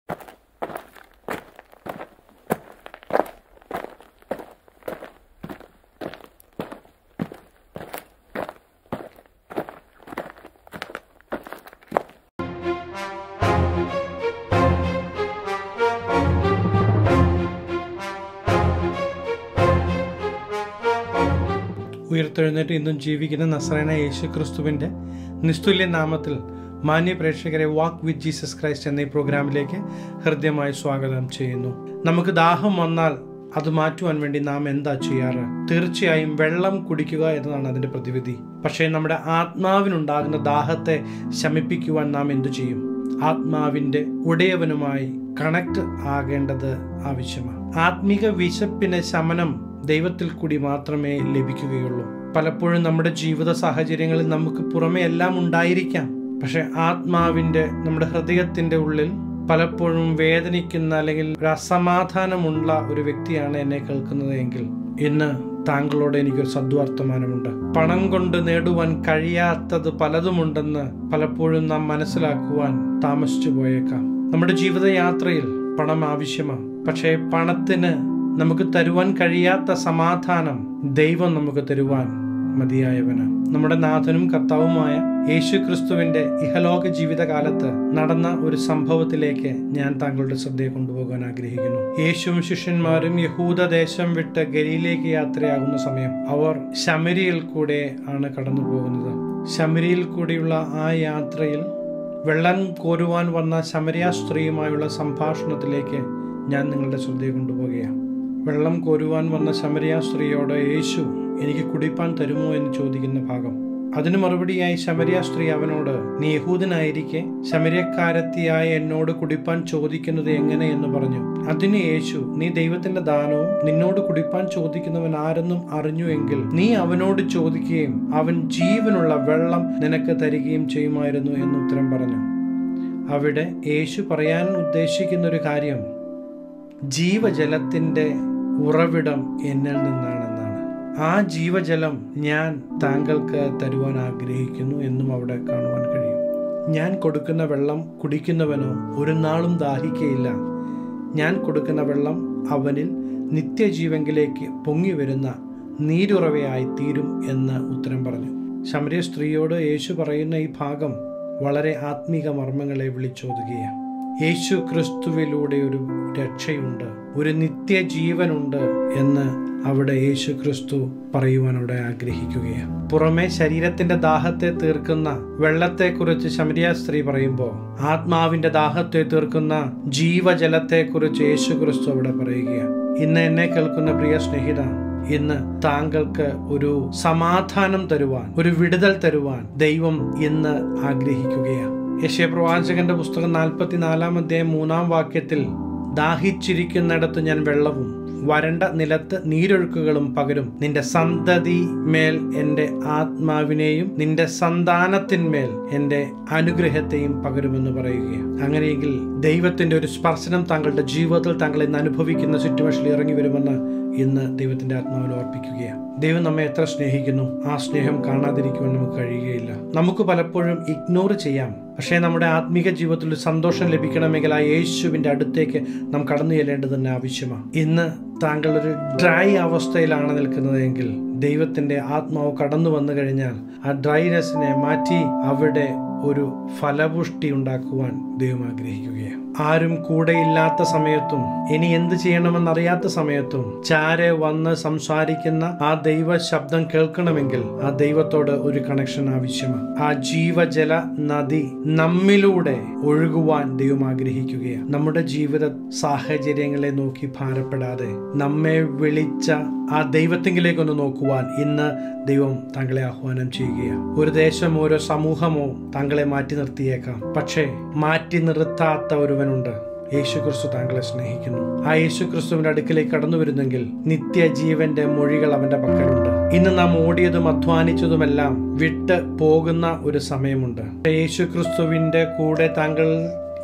ഉയർത്തെഴുന്നേറ്റ് ഇന്നും ജീവിക്കുന്ന നസ്രേന യേശു ക്രിസ്തുവിൻ്റെ നിസ്തുല്യ നാമത്തിൽ മാന്യ പ്രേക്ഷകരെ വാക്ക് വിത്ത് ജീസസ് ക്രൈസ്റ്റ് എന്ന ഈ പ്രോഗ്രാമിലേക്ക് ഹൃദ്യമായി സ്വാഗതം ചെയ്യുന്നു നമുക്ക് ദാഹം വന്നാൽ അത് മാറ്റുവാൻ വേണ്ടി നാം എന്താ ചെയ്യാറ് തീർച്ചയായും വെള്ളം കുടിക്കുക എന്നതാണ് അതിൻ്റെ പ്രതിവിധി പക്ഷേ നമ്മുടെ ആത്മാവിനുണ്ടാകുന്ന ദാഹത്തെ ശമിപ്പിക്കുവാൻ നാം എന്തു ചെയ്യും ആത്മാവിൻ്റെ ഉടയവനുമായി കണക്ട് ആകേണ്ടത് ആവശ്യമാണ് ആത്മീക വിശപ്പിന് ശമനം ദൈവത്തിൽ കൂടി മാത്രമേ ലഭിക്കുകയുള്ളൂ പലപ്പോഴും നമ്മുടെ ജീവിത സാഹചര്യങ്ങളിൽ നമുക്ക് പുറമെ എല്ലാം ഉണ്ടായിരിക്കാം പക്ഷെ ആത്മാവിൻ്റെ നമ്മുടെ ഹൃദയത്തിൻ്റെ ഉള്ളിൽ പലപ്പോഴും വേദനിക്കുന്ന അല്ലെങ്കിൽ ഒരു അസമാധാനമുള്ള ഒരു വ്യക്തിയാണ് എന്നെ കേൾക്കുന്നത് എങ്കിൽ ഇന്ന് താങ്കളോട് എനിക്കൊരു സദ്വർത്തമാനമുണ്ട് പണം കൊണ്ട് നേടുവാൻ കഴിയാത്തത് പലതുമുണ്ടെന്ന് പലപ്പോഴും നാം മനസ്സിലാക്കുവാൻ താമസിച്ചു പോയേക്കാം നമ്മുടെ ജീവിതയാത്രയിൽ പണം ആവശ്യമാണ് പക്ഷേ പണത്തിന് നമുക്ക് തരുവാൻ കഴിയാത്ത സമാധാനം ദൈവം നമുക്ക് തരുവാൻ മതിയായവന് നമ്മുടെ നാഥനും കർത്താവുമായ യേശു ക്രിസ്തുവിന്റെ ഇഹലോക ജീവിതകാലത്ത് നടന്ന ഒരു സംഭവത്തിലേക്ക് ഞാൻ താങ്കളുടെ ശ്രദ്ധയെ കൊണ്ടുപോകാൻ ആഗ്രഹിക്കുന്നു യേശുവും ശിഷ്യന്മാരും യഹൂദ ദേശം വിട്ട് ഗലിയിലേക്ക് യാത്രയാകുന്ന സമയം അവർ ശമരിയിൽ കൂടെ ആണ് കടന്നു പോകുന്നത് ശമരിയിൽ കൂടിയുള്ള ആ യാത്രയിൽ വെള്ളം കോരുവാൻ വന്ന ശമരിയ സ്ത്രീയുമായുള്ള സംഭാഷണത്തിലേക്ക് ഞാൻ നിങ്ങളുടെ ശ്രദ്ധയെ കൊണ്ടുപോവുകയാണ് വെള്ളം കോരുവാൻ വന്ന ശമരിയ സ്ത്രീയോട് യേശു എനിക്ക് കുടിപ്പാൻ തരുമോ എന്ന് ചോദിക്കുന്ന ഭാഗം അതിനു മറുപടിയായി ശമരിയ സ്ത്രീ അവനോട് നീ യഹൂദനായിരിക്കെ ശമരിയക്കാരത്തിയായ എന്നോട് കുടിപ്പാൻ ചോദിക്കുന്നത് എങ്ങനെ എന്ന് പറഞ്ഞു അതിന് യേശു നീ ദൈവത്തിന്റെ ദാനവും നിന്നോട് കുടിപ്പാൻ ചോദിക്കുന്നവൻ ആരെന്നും അറിഞ്ഞു എങ്കിൽ നീ അവനോട് ചോദിക്കുകയും അവൻ ജീവനുള്ള വെള്ളം നിനക്ക് തരികയും ചെയ്യുമായിരുന്നു എന്ന് ഉത്തരം പറഞ്ഞു അവിടെ യേശു പറയാൻ ഉദ്ദേശിക്കുന്ന ഒരു കാര്യം ജീവജലത്തിൻ്റെ ഉറവിടം എന്നിൽ നിന്നാണെന്നാണ് ആ ജീവജലം ഞാൻ താങ്കൾക്ക് തരുവാൻ ആഗ്രഹിക്കുന്നു എന്നും അവിടെ കാണുവാൻ കഴിയും ഞാൻ കൊടുക്കുന്ന വെള്ളം കുടിക്കുന്നവനോ ഒരു നാളും ദാഹിക്കയില്ല ഞാൻ കൊടുക്കുന്ന വെള്ളം അവനിൽ നിത്യജീവങ്കിലേക്ക് പൊങ്ങി വരുന്ന നീരുറവയായി തീരും എന്ന് ഉത്തരം പറഞ്ഞു ശമരിയ സ്ത്രീയോട് യേശു പറയുന്ന ഈ ഭാഗം വളരെ ആത്മീക മർമ്മങ്ങളെ വിളിച്ചോതുകയാണ് യേശു ക്രിസ്തുവിലൂടെ ഒരു രക്ഷയുണ്ട് ഒരു നിത്യജീവനുണ്ട് എന്ന് അവിടെ യേശു ക്രിസ്തു പറയുവാൻ അവിടെ ആഗ്രഹിക്കുകയാണ് പുറമെ ശരീരത്തിന്റെ ദാഹത്തെ തീർക്കുന്ന വെള്ളത്തെക്കുറിച്ച് ശമരിയ സ്ത്രീ പറയുമ്പോൾ ആത്മാവിന്റെ ദാഹത്തെ തീർക്കുന്ന ജീവജലത്തെക്കുറിച്ച് യേശു ക്രിസ്തു അവിടെ പറയുകയാണ് ഇന്ന് എന്നെ കേൾക്കുന്ന പ്രിയ സ്നേഹിത ഇന്ന് താങ്കൾക്ക് ഒരു സമാധാനം തരുവാൻ ഒരു വിടുതൽ തരുവാൻ ദൈവം ഇന്ന് ആഗ്രഹിക്കുകയാണ് യശയപ്രവാചകന്റെ പുസ്തകം നാൽപ്പത്തിനാലാം അധ്യായം മൂന്നാം വാക്യത്തിൽ ദാഹിച്ചിരിക്കുന്നിടത്ത് ഞാൻ വെള്ളവും വരണ്ട നിലത്ത് നീരൊഴുക്കുകളും പകരും നിന്റെ സന്തതി മേൽ എൻ്റെ ആത്മാവിനെയും നിന്റെ സന്താനത്തിന്മേൽ എൻ്റെ അനുഗ്രഹത്തെയും പകരുമെന്ന് പറയുകയാണ് അങ്ങനെയെങ്കിൽ ദൈവത്തിന്റെ ഒരു സ്പർശനം താങ്കളുടെ ജീവിതത്തിൽ താങ്കൾ ഇന്ന് അനുഭവിക്കുന്ന സിറ്റുവേഷനിൽ ഇറങ്ങി വരുമെന്ന് ഇന്ന് ദൈവത്തിന്റെ ആത്മാവിൽ ഓർപ്പിക്കുകയാണ് ദൈവം നമ്മെ എത്ര സ്നേഹിക്കുന്നു ആ സ്നേഹം കാണാതിരിക്കുവാൻ നമുക്ക് കഴിയുകയില്ല നമുക്ക് പലപ്പോഴും ഇഗ്നോർ ചെയ്യാം പക്ഷേ നമ്മുടെ ആത്മീക ജീവിതത്തിൽ ഒരു സന്തോഷം ലഭിക്കണമെങ്കിൽ ആ യേശുവിൻ്റെ അടുത്തേക്ക് നാം കടന്നു ചെല്ലേണ്ടത് തന്നെ ആവശ്യമാണ് ഇന്ന് താങ്കൾ ഒരു ഡ്രൈ അവസ്ഥയിലാണ് നിൽക്കുന്നതെങ്കിൽ ദൈവത്തിൻ്റെ ആത്മാവ് കടന്നു വന്നു കഴിഞ്ഞാൽ ആ ഡ്രൈനെസ്സിനെ മാറ്റി അവിടെ ഒരു ഫലപുഷ്ടി ഉണ്ടാക്കുവാൻ ദൈവം ആഗ്രഹിക്കുകയാണ് ആരും കൂടെയില്ലാത്ത സമയത്തും ഇനി എന്ത് ചെയ്യണമെന്നറിയാത്ത സമയത്തും ചാരെ വന്ന് സംസാരിക്കുന്ന ആ ദൈവ ശബ്ദം കേൾക്കണമെങ്കിൽ ആ ദൈവത്തോട് ഒരു കണക്ഷൻ ആവശ്യമാണ് ആ ജീവജല നദി നമ്മിലൂടെ ഒഴുകുവാൻ ദൈവം ആഗ്രഹിക്കുകയാണ് നമ്മുടെ ജീവിത സാഹചര്യങ്ങളെ നോക്കി ഭാരപ്പെടാതെ നമ്മെ വിളിച്ച ആ ദൈവത്തെങ്കിലേക്കൊന്ന് നോക്കുവാൻ ഇന്ന് ദൈവം താങ്കളെ ആഹ്വാനം ചെയ്യുകയാണ് ഒരു ദേശം ഓരോ സമൂഹമോ താങ്കളെ മാറ്റി നിർത്തിയേക്കാം പക്ഷേ മാറ്റി നിർത്താത്ത ഒരുവനുണ്ട് യേശു ക്രിസ്തു താങ്കളെ സ്നേഹിക്കുന്നു ആ യേശു ക്രിസ്തുവിന്റെ അടുക്കിലേക്ക് കടന്നു വരുന്നെങ്കിൽ നിത്യജീവന്റെ മൊഴികൾ അവന്റെ പക്കലുണ്ട് ഇന്ന് നാം ഓടിയതും അധ്വാനിച്ചതുമെല്ലാം വിട്ട് പോകുന്ന ഒരു സമയമുണ്ട് യേശു ക്രിസ്തുവിന്റെ കൂടെ താങ്കൾ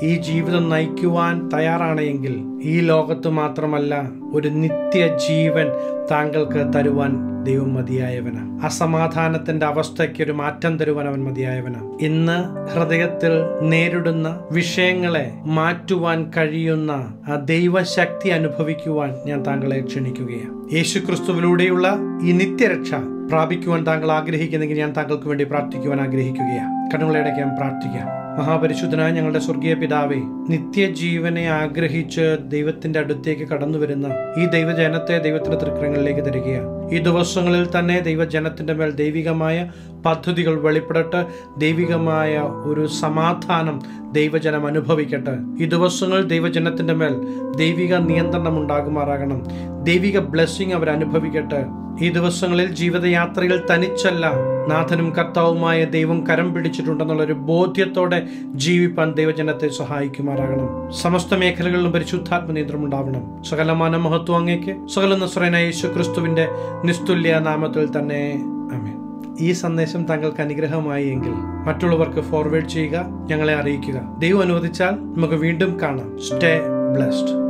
ഈ ജീവിതം നയിക്കുവാൻ തയ്യാറാണ് എങ്കിൽ ഈ ലോകത്ത് മാത്രമല്ല ഒരു നിത്യജീവൻ താങ്കൾക്ക് തരുവാൻ ദൈവം മതിയായവന അസമാധാനത്തിന്റെ അവസ്ഥയ്ക്ക് ഒരു മാറ്റം തരുവാൻ അവൻ മതിയായവന ഇന്ന് ഹൃദയത്തിൽ നേരിടുന്ന വിഷയങ്ങളെ മാറ്റുവാൻ കഴിയുന്ന ആ ദൈവശക്തി അനുഭവിക്കുവാൻ ഞാൻ താങ്കളെ ക്ഷണിക്കുകയാണ് യേശു ക്രിസ്തുവിലൂടെയുള്ള ഈ നിത്യരക്ഷ പ്രാപിക്കുവാൻ താങ്കൾ ആഗ്രഹിക്കുന്നെങ്കിൽ ഞാൻ താങ്കൾക്ക് വേണ്ടി പ്രാർത്ഥിക്കുവാൻ ആഗ്രഹിക്കുകയാണ് കണ്ണുകളടയ്ക്കാൻ പ്രാർത്ഥിക്കാം മഹാപരിശുദ്ധനായ ഞങ്ങളുടെ സ്വർഗീയ പിതാവേ നിത്യജീവനെ ആഗ്രഹിച്ച് ദൈവത്തിന്റെ അടുത്തേക്ക് കടന്നു വരുന്ന ഈ ദൈവജനത്തെ ദൈവത്തിന്റെ തൃക്കരങ്ങളിലേക്ക് തരികയാണ് ഈ ദിവസങ്ങളിൽ തന്നെ ദൈവജനത്തിന്റെ മേൽ ദൈവികമായ പദ്ധതികൾ വെളിപ്പെടട്ടെ ദൈവികമായ ഒരു സമാധാനം ദൈവജനം അനുഭവിക്കട്ടെ ഈ ദിവസങ്ങൾ ദൈവജനത്തിന്റെ മേൽ ദൈവിക നിയന്ത്രണം ഉണ്ടാകുമാറാകണം ദൈവിക ബ്ലെസ്സിങ് അവർ അനുഭവിക്കട്ടെ ഈ ദിവസങ്ങളിൽ ജീവിതയാത്രയിൽ തനിച്ചല്ല നാഥനും കർത്താവുമായ ദൈവം കരം പിടിച്ചിട്ടുണ്ടെന്നുള്ള ഒരു ബോധ്യത്തോടെ ജീവിപ്പാൻ ദൈവജനത്തെ സഹായിക്കുമാറാകണം സമസ്ത മേഖലകളിലും പരിശുദ്ധാത്മ നിയന്ത്രണം ഉണ്ടാവണം സകലമാന മഹത്വം അങ്ങേക്ക് സകല നസ്രന യേശു ക്രിസ്തുവിന്റെ നിസ്തുല്യ നാമത്തിൽ തന്നെ ആമേൻ ഈ സന്ദേശം താങ്കൾക്ക് അനുഗ്രഹമായി എങ്കിൽ മറ്റുള്ളവർക്ക് ഫോർവേഡ് ചെയ്യുക ഞങ്ങളെ അറിയിക്കുക ദൈവം അനുവദിച്ചാൽ നമുക്ക് വീണ്ടും കാണാം സ്റ്റേ ബ്ലെസ്ഡ്